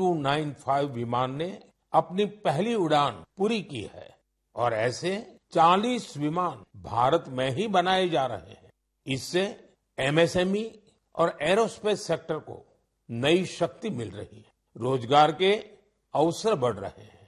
C295 विमान ने अपनी पहली उड़ान पूरी की है और ऐसे 40 विमान भारत में ही बनाए जा रहे हैं इससे एमएसएमई और एरोस्पेस सेक्टर को नई शक्ति मिल रही है रोजगार के अवसर बढ़ रहे हैं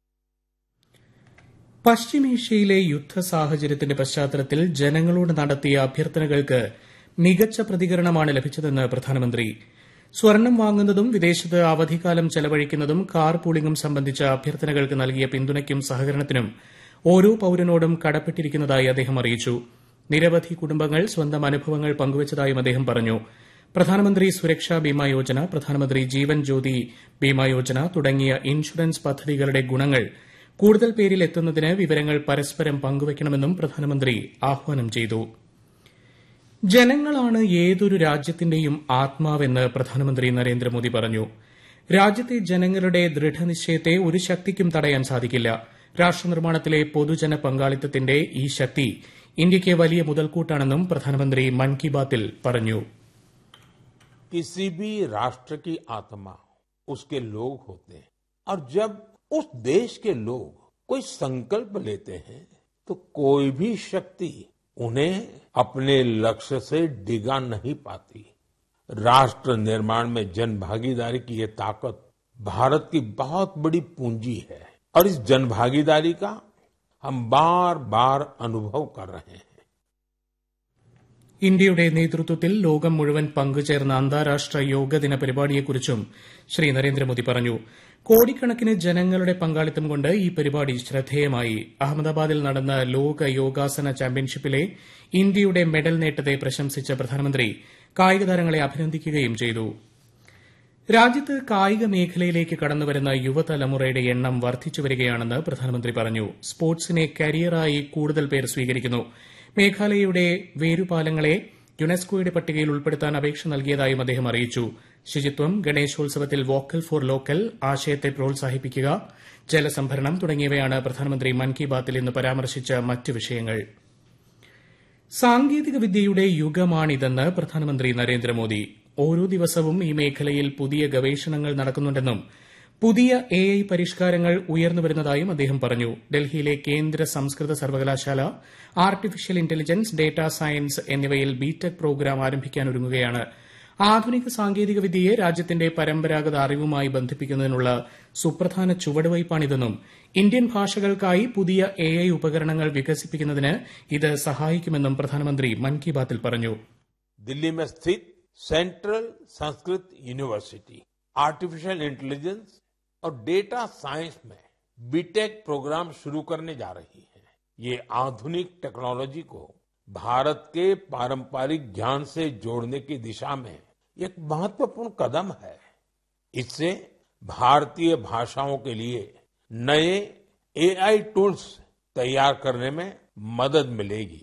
പശ്ചിമേഷ്യയിലെ യുദ്ധ സാഹചര്യത്തിന്റെ പശ്ചാത്തലത്തിൽ ജനങ്ങളോട് നടത്തിയ അഭ്യർത്ഥനകൾക്ക് മികച്ച പ്രതികരണമാണ് ലഭിച്ചതെന്ന് പ്രധാനമന്ത്രി സ്വർണം വാങ്ങുന്നതും വിദേശത്ത് അവധിക്കാലം ചെലവഴിക്കുന്നതും കാർ പൂളിംഗും സംബന്ധിച്ച അഭ്യർത്ഥനകൾക്ക് നൽകിയ പിന്തുണയ്ക്കും സഹകരണത്തിനും ഓരോ പൌരനോടും കടപ്പെട്ടിരിക്കുന്നതായി അദ്ദേഹം അറിയിച്ചു നിരവധി കുടുംബങ്ങൾ സ്വന്തം അനുഭവങ്ങൾ പങ്കുവച്ചതായും അദ്ദേഹം പറഞ്ഞു പ്രധാനമന്ത്രി സുരക്ഷാ ബീമാ യോജന പ്രധാനമന്ത്രി ജീവൻ ജ്യോതി ബീമാ യോജന തുടങ്ങിയ ഇൻഷുറൻസ് പദ്ധതികളുടെ ഗുണങ്ങൾ കൂടുതൽ പേരിൽ എത്തുന്നതിന് വിവരങ്ങൾ പരസ്പരം പങ്കുവയ്ക്കണമെന്നും പ്രധാനമന്ത്രി ആഹ്വാനം ചെയ്തു ജനങ്ങളാണ് ഏതൊരു രാജ്യത്തിന്റെയും ആത്മാവെന്ന് പ്രധാനമന്ത്രി നരേന്ദ്രമോദി പറഞ്ഞു രാജ്യത്തെ ജനങ്ങളുടെ ദൃഢനിശ്ചയത്തെ ഒരു ശക്തിക്കും തടയാൻ സാധിക്കില്ല രാഷ്ട്രനിർമ്മാണത്തിലെ പൊതുജന പങ്കാളിത്തത്തിന്റെ ഈ ശക്തി ഇന്ത്യയ്ക്ക് വലിയ മുതൽക്കൂട്ടാണെന്നും പ്രധാനമന്ത്രി മൻ കി ബാത്തിൽ പറഞ്ഞു किसी भी राष्ट्र की आत्मा उसके लोग होते हैं और जब उस देश के लोग कोई संकल्प लेते हैं तो कोई भी शक्ति उन्हें अपने लक्ष्य से डिगा नहीं पाती राष्ट्र निर्माण में जन भागीदारी की ये ताकत भारत की बहुत बड़ी पूंजी है और इस जन भागीदारी का हम बार बार अनुभव कर रहे हैं ഇന്ത്യയുടെ നേതൃത്വത്തിൽ ലോകം മുഴുവൻ പങ്കുചേർന്ന അന്താരാഷ്ട്ര യോഗ ദിന പരിപാടിയെക്കുറിച്ചും ശ്രീ നരേന്ദ്രമോദി പറഞ്ഞു കോടിക്കണക്കിന് ജനങ്ങളുടെ പങ്കാളിത്തം കൊണ്ട് ഈ പരിപാടി ശ്രദ്ധേയമായി അഹമ്മദാബാദിൽ നടന്ന ലോക യോഗാസന ചാമ്പ്യൻഷിപ്പിലെ ഇന്ത്യയുടെ മെഡൽ നേട്ടത്തെ പ്രശംസിച്ച പ്രധാനമന്ത്രി കായിക താരങ്ങളെ അഭിനന്ദിക്കുകയും ചെയ്തു രാജ്യത്ത് കായിക മേഖലയിലേക്ക് കടന്നുവരുന്ന യുവതലമുറയുടെ എണ്ണം വർദ്ധിച്ചുവരികയാണെന്ന് പ്രധാനമന്ത്രി പറഞ്ഞു സ്പോർട്സിനെ കരിയറായി കൂടുതൽ പേർ സ്വീകരിക്കുന്നു മേഘാലയയുടെ വേരുപാലങ്ങളെ യുനെസ്കോയുടെ പട്ടികയിൽ ഉൾപ്പെടുത്താൻ അപേക്ഷ നൽകിയതായും അദ്ദേഹം അറിയിച്ചു ശുചിത്വം ഗണേശോത്സവത്തിൽ വോക്കൽ ഫോർ ലോക്കൽ ആശയത്തെ പ്രോത്സാഹിപ്പിക്കുക ജലസംഭരണം തുടങ്ങിയവയാണ് പ്രധാനമന്ത്രി മൻ കി ബാത്തിൽ ഇന്ന് പരാമർശിച്ച മറ്റ് വിഷയങ്ങൾ സാങ്കേതിക വിദ്യയുടെ യുഗമാണിതെന്ന് പ്രധാനമന്ത്രി നരേന്ദ്രമോദി ഓരോ ദിവസവും ഈ മേഖലയിൽ പുതിയ ഗവേഷണങ്ങൾ നടക്കുന്നുണ്ടെന്നും പുതിയ എ ഐ പരിഷ്കാരങ്ങൾ ഉയർന്നുവരുന്നതായും അദ്ദേഹം പറഞ്ഞു ഡൽഹിയിലെ കേന്ദ്ര സംസ്കൃത സർവകലാശാല ആർട്ടിഫിഷ്യൽ ഇന്റലിജൻസ് ഡേറ്റാ സയൻസ് എന്നിവയിൽ ബിടെക് പ്രോഗ്രാം ആരംഭിക്കാനൊരുങ്ങുകയാണ് ആധുനിക സാങ്കേതിക വിദ്യയെ രാജ്യത്തിന്റെ പരമ്പരാഗത അറിവുമായി ബന്ധിപ്പിക്കുന്നതിനുള്ള സുപ്രധാന ചുവടുവയ്പ്പാണിതെന്നും ഇന്ത്യൻ ഭാഷകൾക്കായി പുതിയ എ ഐ ഉപകരണങ്ങൾ വികസിപ്പിക്കുന്നതിന് ഇത് സഹായിക്കുമെന്നും പ്രധാനമന്ത്രി മൻ കി ബാത്തിൽ പറഞ്ഞു दिल्ली में स्थित central Sanskrit university artificial intelligence और डेटा साइंस में बीटेक प्रोग्राम शुरू करने जा रही है ये आधुनिक टेक्नोलॉजी को भारत के पारंपरिक ज्ञान से जोड़ने की दिशा में एक महत्वपूर्ण कदम है इससे भारतीय भाषाओं के लिए नए एआई टूल्स तैयार करने में मदद मिलेगी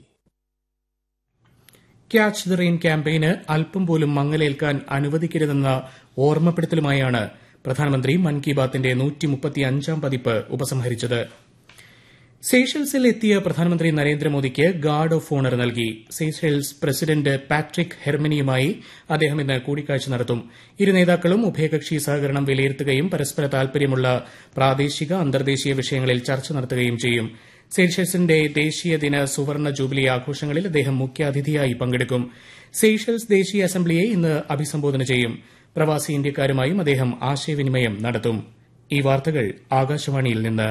ക്യാച്ച് ദ റെയിൻ ക്യാമ്പയിന് അല്പം പോലും മങ്ങലേൽക്കാൻ അനുവദിക്കരുതെന്ന ഓർമ്മപ്പെടുത്തലുമായാണ് പ്രധാനമന്ത്രി മൻ കി ബാത്തിന്റെ നൂറ്റിമുപ്പത്തിയഞ്ചാം പതിപ്പ് ഉപസംഹരിച്ചത് സേഷൽസിൽ എത്തിയ പ്രധാനമന്ത്രി നരേന്ദ്രമോദിക്ക് ഗാർഡ് ഓഫ് ഓണർ നൽകി സേഷൽസ് പ്രസിഡന്റ് പാട്രിക് ഹെർമനിയുമായി അദ്ദേഹം ഇന്ന് കൂടിക്കാഴ്ച നടത്തും ഇരു നേതാക്കളും ഉഭയകക്ഷി സഹകരണം വിലയിരുത്തുകയും പരസ്പര താൽപര്യമുള്ള പ്രാദേശിക അന്തർദേശീയ വിഷയങ്ങളിൽ ചർച്ച നടത്തുകയും ചെയ്യും സെയ്ഷൽസിന്റെ ദേശീയ ദിന സുവർണ ജൂബിലി ആഘോഷങ്ങളിൽ അദ്ദേഹം മുഖ്യാതിഥിയായി പങ്കെടുക്കും സെയ്ഷൽസ് ദേശീയ അസംബ്ലിയെ ഇന്ന് അഭിസംബോധന ചെയ്യും പ്രവാസി ഇന്ത്യക്കാരുമായും അദ്ദേഹം ആശയവിനിമയം നടത്തും ഈ വാർത്തകൾ ആകാശവാണിയിൽ നിന്ന്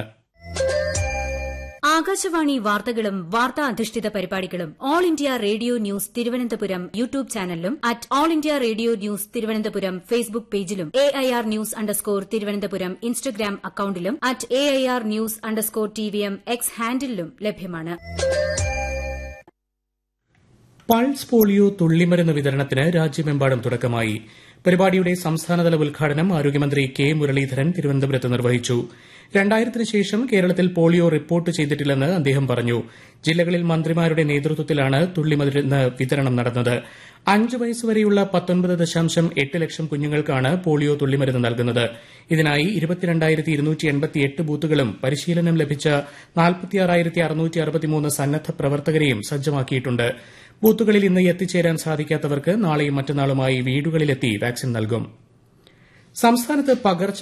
ആകാശവാണി വാർത്തകളും വാർത്താ അധിഷ്ഠിത പരിപാടികളും All India Radio News Thiruvananthapuram YouTube ചാനലിലും at All India Radio News Thiruvananthapuram Facebook പേജിലും A I R news underscore Thiruvananthapuram Instagram അക്കൌണ്ടിലും at A I R news underscore T V M X ഹാൻഡിലും ലഭ്യമാണ് പൾസ് പോളിയോ തുള്ളിമരുന്ന് വിതരണത്തിന് രാജ്യമെമ്പാടും തുടക്കമായി പരിപാടിയുടെ സംസ്ഥാനതല ഉദ്ഘാടനം ആരോഗ്യമന്ത്രി കെ മുരളീധരൻ തിരുവനന്തപുരത്ത് നിർവഹിച്ചു രണ്ടായിരത്തിന് ശേഷം കേരളത്തിൽ പോളിയോ റിപ്പോർട്ട് ചെയ്തിട്ടില്ലെന്ന് അദ്ദേഹം പറഞ്ഞു ജില്ലകളിൽ മന്ത്രിമാരുടെ നേതൃത്വത്തിലാണ് തുള്ളിമരുന്ന് വിതരണം നടന്നത് അഞ്ച് വയസ്സുവരെയുള്ള പത്തൊൻപത് ദശാംശം എട്ട് ലക്ഷം കുഞ്ഞുങ്ങൾക്കാണ് പോളിയോ തുള്ളിമരുന്ന് നൽകുന്നത് ഇതിനായി ഇരുപത്തിരണ്ടായിരത്തി ഇരുന്നൂറ്റി എൺപത്തിയെട്ട് ബൂത്തുകളും പരിശീലനം ലഭിച്ച നാൽപ്പത്തിയാറായിരത്തി അറുന്നൂറ്റി അറുപത്തിമൂന്ന് സന്നദ്ധ പ്രവർത്തകരെയും സജ്ജമാക്കിയിട്ടുണ്ട് ബൂത്തുകളിൽ ഇന്ന് എത്തിച്ചേരാൻ സാധിക്കാത്തവർക്ക് നാളെയും മറ്റന്നാളുമായി വീടുകളിലെത്തി വാക്സിൻ നൽകും സംസ്ഥാനത്ത് പകർച്ച